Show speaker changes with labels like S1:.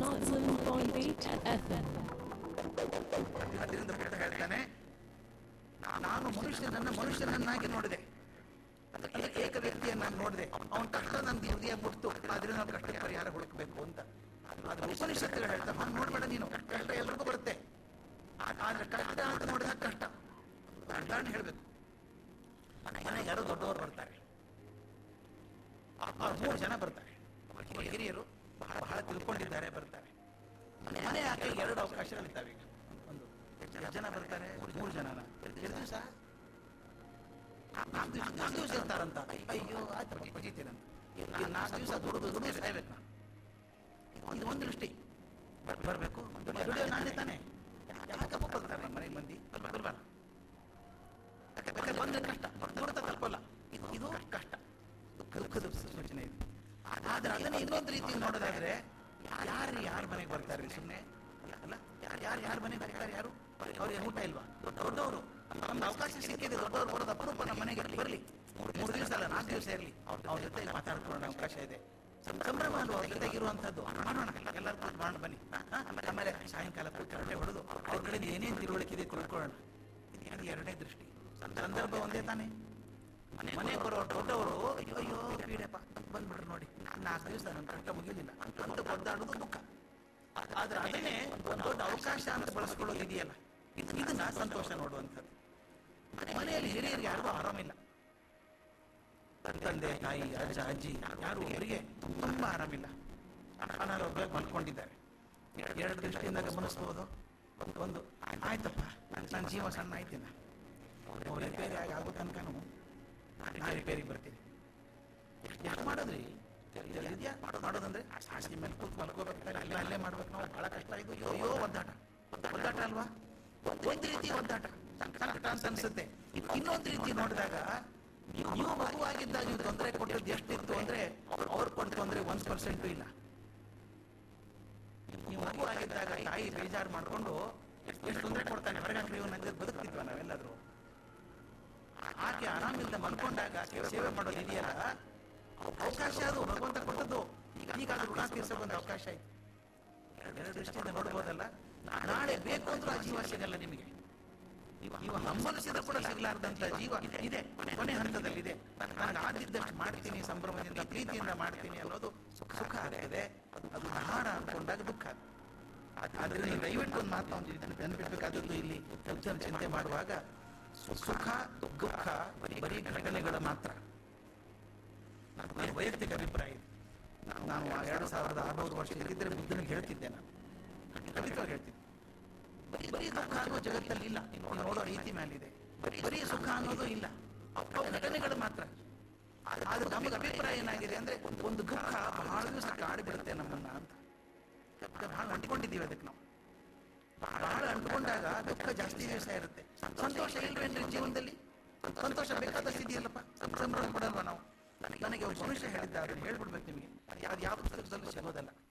S1: 107.8 FM.
S2: ಅದರಿಂದ ಬುದ್ಧ ಹೇಳ್ತಾನೆ ನಾನು ಮನುಷ್ಯನನ್ನ ಮನುಷ್ಯನನ್ನಾಗಿ ನೋಡಿದೆ ಅಂದ್ರೆ ಏಕ ವ್ಯಕ್ತಿಯನ್ನಾಗಿ ನೋಡಿದೆ ಅವನ ಕಷ್ಟ ನನ್ನ ಹೃದಯ ಮುಟ್ತು ಆದ್ರೆ ನಾವು ಕಷ್ಟ ಪರಿಹಾರ ಹುಡುಕಬೇಕು ಅಂತ ಅದು ಉಪನಿಷತ್ತುಗಳು ಹೇಳ್ತಾ ಅವ್ನು ನೋಡ್ಬೇಡ ನೀನು ಕಷ್ಟ ಎಲ್ರಿಗೂ ಬರುತ್ತೆ ಆದ್ರೆ ಕಷ್ಟ ಅಂತ ನೋಡಿದಾಗ ಕಷ್ಟ ಉದಾಹರಣೆ ಹೇಳ್ಬೇಕು ಮನೆಗೆ ಯಾರೋ ದೊಡ್ಡವರು ಬರ್ತಾರೆ ಅವ್ರು ಮೂರು ಜನ ಬರ್ತಾರೆ ಒಬ್ಬ ಹಿರಿಯರು ಬಹಳ ಬಹಳ ತಿಳ್ಕೊಂಡಿದ್ದಾರೆ ಬರ್ತಾರೆ ಮನೆ ಯಾಕೆ ಎರಡು ಅವಕಾಶಗಳಿದ್ದಾವೆ ಈಗ ಒಂದು ಎಷ್ಟು ಜನ ಬರ್ತಾರೆ ಮೂರು ಜನನ ಎರಡು ದಿವಸ ನಾಲ್ಕು ದಿವಸ ನಾಲ್ಕು ದಿವಸ ಇರ್ತಾರಂತ ಅಯ್ಯೋ ಆಯ್ತು ಬಜೀತೀರಂತ ಈ ನಾಲ್ಕು ದಿವಸ ದುಡಿದು ದುಡಿದು ಸಾಯ್ಬೇಕು ನಾನು ಒಂದು ಒಂದು ದೃಷ್ಟಿ ಬರಬೇಕು ದುಡಿಯೋ ನಾನೇ ತಾನೆ ಯಾಕಪ್ಪ ಬರ್ತಾರೆ ನಮ್ಮ ಮನೆಗೆ ಮಂದಿ ಬರಬಾರ ಬೇಕಾದ್ರೆ ಬಂದ್ರೆ ಕಷ್ಟ ದುಡ್ತ ತಲುಪಲ್ಲ ಇದು ಇದು ಕಷ್ಟ ದುಃಖದ ಸೂಚನೆ ಇದು ಆದ್ರೆ ಅದನ್ನ ಇನ್ನೊಂದು ರೀತಿ ನೋಡೋದಾದ್ರೆ ಯಾರು ಯಾರ ಮನೆಗೆ ಬರ್ತಾರೆ ಸುಮ್ಮನೆ ಅಲ್ಲ ಯಾರು ಯಾರು ಯಾರ ಮನೆಗೆ ಬರ್ತಾರೆ ಯಾರು ಅವ್ರಿಗೆ ಊಟ ಇಲ್ವಾ ದೊಡ್ಡವರು ನಮ್ಗೆ ಅವಕಾಶ ಸಿಕ್ಕಿದೆ ದೊಡ್ಡವರು ಬರೋದು ಅಪರೂಪ ನಮ್ಮ ಮನೆಗೆ ಬರಲಿ ಮೂರು ದಿವಸ ಅಲ್ಲ ನಾಲ್ಕು ದಿವಸ ಇರಲಿ ಅವ್ರ ಜೊತೆ ಮಾತಾಡ್ಕೊಳ್ಳೋ ಅವಕಾಶ ಇದೆ ಸಂಭ್ರಮ ಅಲ್ವಾ ಅವ್ರ ಜೊತೆಗೆ ಇರುವಂಥದ್ದು ಮಾಡೋಣ ಎಲ್ಲರೂ ಕೂತ್ ಮಾಡೋಣ ಬನ್ನಿ ಹಾ? ಆಮೇಲೆ ಸಾಯಂಕಾಲ ಕೂತ್ ಕಟ್ಟೆ ಹೊಡೆದು ಅವ್ರ ಕಡೆಯಿಂದ ಏನೇನು ತಿಳುವಳಿಕೆ ಇದೆ ತಿಳ್ಕೊಳ್ಳೋಣ ಇದು ಅದು ಎರಡನೇ ದೃಷ್ಟಿ ಸಂದರ್ಭ ಒಂದೇ ತಾನೇ ಮನೆ ಬರೋ ದೊಡ್ಡವರು ಅಯ್ಯೋ ಅಯ್ಯೋ ಪೀಡೆಪ್ಪ ಬಂದ್ಬಿಟ್ರು ನೋಡಿ ನಾಲ್ಕು ದಿವಸ ನನ್ನ ಕಷ್ಟ ಮುಗಿಲಿಲ್ಲ ಅಂತ ಒದ್ದಾಡೋದು ದುಃಖ ಆದ್ರೆ ಅದನ್ನೇ ಒಂದು ದೊಡ್ಡ ಅವಕಾಶ ಅಂತ ಬಳಸ್ಕೊಳ್ಳೋದು ಇದೆಯಲ್ಲ ಇದು ಇದನ್ನ ಸಂತೋಷ ನೋಡುವಂಥದ್ದು ಮನೆಯಲ್ಲಿ ಹಿರಿಯರಿಗೆ ಯಾರಿಗೂ ಆರಾಮಿಲ್ಲ ತಂದೆ ತಾಯಿ ಅಜ್ಜ ಅಜ್ಜಿ ಯಾರು ಅವರಿಗೆ ತುಂಬಾ ಆರಾಮಿಲ್ಲ ಅನಾರೋಗ್ಯ ಮಲ್ಕೊಂಡಿದ್ದಾರೆ ಎರಡು ದೃಷ್ಟಿಯಿಂದ ಗಮನಿಸ್ಬೋದು ಒಂದು ಆಯ್ತಪ್ಪ ನನ್ನ ಜೀವ ಸಣ್ಣ ಆಯ್ತಿನ ರಿಪೇರಿ ಆಗಿ ಆಗೋ ತನಕನು ನಾನು ರಿಪೇರಿಗೆ ಬರ್ತೀನಿ ಯಾಕೆ ಮಾಡೋದ್ರಿ ಇದೆಯಾ ಮಾಡೋದಂದ್ರೆ ಹಾಸಿಗೆ ಮೇಲೆ ಕೂತ್ ಮಲ್ಕೋಬೇಕು ಅಲ್ಲೇ ಅಲ್ಲೇ ಮಾಡ್ಬೇಕು ನಾವು ಬಹಳ ಕಷ್ಟ ಇದು ಅಯ್ಯೋ ಒದ್ದಾಟ ಒದ್ದಾಟ ಅಲ್ವಾ ಒಂದು ರೀತಿ ಒದ್ದಾಟ ಸಂಕಟ ಅಂತ ಅನ್ಸುತ್ತೆ ಇನ್ನೊಂದು ರೀತಿ ನೋಡಿದಾಗ ನೀವು ಮಗುವಾಗಿದ್ದಾಗ ನೀವು ತೊಂದರೆ ಕೊಟ್ಟದ್ದು ಎಷ್ಟಿತ್ತು ಅಂದ್ರೆ ಅವ್ರು ಕೊಟ್ಟ ತೊಂದರೆ ಒಂದ್ ಪರ್ಸೆಂಟು ಇಲ್ಲ ನೀವು ಮಗುವಾಗಿದ್ದಾಗ ತಾಯಿ ಬೇಜಾರು ಮಾಡ್ಕೊಂಡು ಎಷ್ಟು ತೊಂದರೆ ಕೊಡ್ತಾನೆ ಹೊರಗಾಕ್ರಿ ಇವನ್ನ ಬದುಕ್ತಿದ್ವ ನಾವೆಲ್ಲಾದ್ರೂ ಆಕೆ ಆರಾಮಿಲ್ಲದೆ ಮಲ್ಕೊಂಡಾಗ ಸೇವೆ ಮಾಡೋದು ಇದೆಯಲ್ಲ ಅವಕಾಶ ಅದು ಭಗವಂತ ಕೊಟ್ಟದ್ದು ಈಗ ಈಗ ಅದು ಋಣ ತೀರ್ಸೋಕೆ ಒಂದು ಅವಕಾಶ ಐತೆ ಎರಡು ದೃಷ್ಟಿಯಿಂದ ನೋಡ್ಬೋದಲ್ಲ ನಾಳೆ ಬೇಕು ಅಂದ್ರೂ ಆ ಜೀವ ಸಿಗಲ್ಲ ನಿಮಗೆ ಇವ ಹಂಬಲಿಸಿದ ಕೂಡ ಸಿಗಲಾರ್ದಂತ ಜೀವ ಇದೆ ಕೊನೆ ಹಂತದಲ್ಲಿದೆ ನನಗೆ ಆದಿದ್ದಷ್ಟು ಮಾಡ್ತೀನಿ ಸಂಭ್ರಮದಿಂದ ಪ್ರೀತಿಯಿಂದ ಮಾಡ್ತೀನಿ ಅನ್ನೋದು ಸುಖ ಸುಖ ಆಗ್ತದೆ ಅದು ಆಹಾರ ಅನ್ಕೊಂಡಾಗ ದುಃಖ ಆದ್ರೆ ನೀವು ದಯವಿಟ್ಟು ಒಂದು ಮಾತು ಒಂದು ನೆನಪಿಡ್ಬೇಕಾದದ್ದು ಇಲ್ಲಿ ಸ್ವಲ್ಪ ಜನ ಚಿಂತೆ ಮಾಡುವಾಗ ಸುಖ ದುಃಖ ಬರೀ ಘಟನೆಗಳ ಮಾತ್ರ ನನ್ನ ವೈಯಕ್ತಿಕ ಅಭಿಪ್ರಾಯ ಇದು. ನಾನು ಆ ಎರಡು ಸಾವಿರದ ಆರುನೂರು ವರ್ಷ ಇದ್ದಿದ್ರೆ ಬುದ್ಧನಿಗೆ ಹೇಳ್ತಿದ್ದೆ ನಾನು ಖಂಡಿತವಾಗಿ ಹೇಳ್ತಿದ್ದೆ ಬರೀ ಬರೀ ದುಃಖ ಅನ್ನೋ ಜಗತ್ತಲ್ಲಿ ಇಲ್ಲ ನೀವು ನೋಡೋ ರೀತಿ ಮೇಲಿದೆ ಬರೀ ಸುಖ ಅನ್ನೋದು ಇಲ್ಲ ಅವು ಘಟನೆಗಳು ಮಾತ್ರ ಆದ್ರೆ ನಮಗೆ ಅಭಿಪ್ರಾಯ ಏನಾಗಿದೆ ಅಂದ್ರೆ ಒಂದು ದುಃಖ ಬಹಳ ದಿವಸ ಕಾಡಿ ಬಿಡುತ್ತೆ ನಮ್ಮನ್ನ ಅಂತ ಬಹಳ ಅಂಟ್ಕೊಂಡಿದ್ದೀವಿ ಅದಕ್ಕೆ ನಾವು ಬಹಳ ಅಂಟ್ಕೊಂಡಾಗ ದುಃಖ ಜಾಸ್ತಿ ದಿವಸ ಇರುತ್ತೆ ಸಂತೋಷ ಇಲ್ವೇನ್ರಿ ಜೀವನದಲ್ಲಿ ಸಂತೋಷ ಬೇಕಾದಷ್ಟು ಇದೆಯಲ್ಲಪ್ಪ ಸಂಭ್ರಮ ಪಡಲ್ವ ನಾವು ನನಗೆ ಒಬ್ಬ ಮನುಷ್ಯ ಹೇಳಿದ್ದ ಅದನ್ನು ಹೇಳ್ಬಿಡ್ಬೇಕು ನಿಮಗೆ ಅದು ಯಾವ ಪುಸ್ತಕದಲ್ಲೂ ಸಿಗೋದಲ್ಲ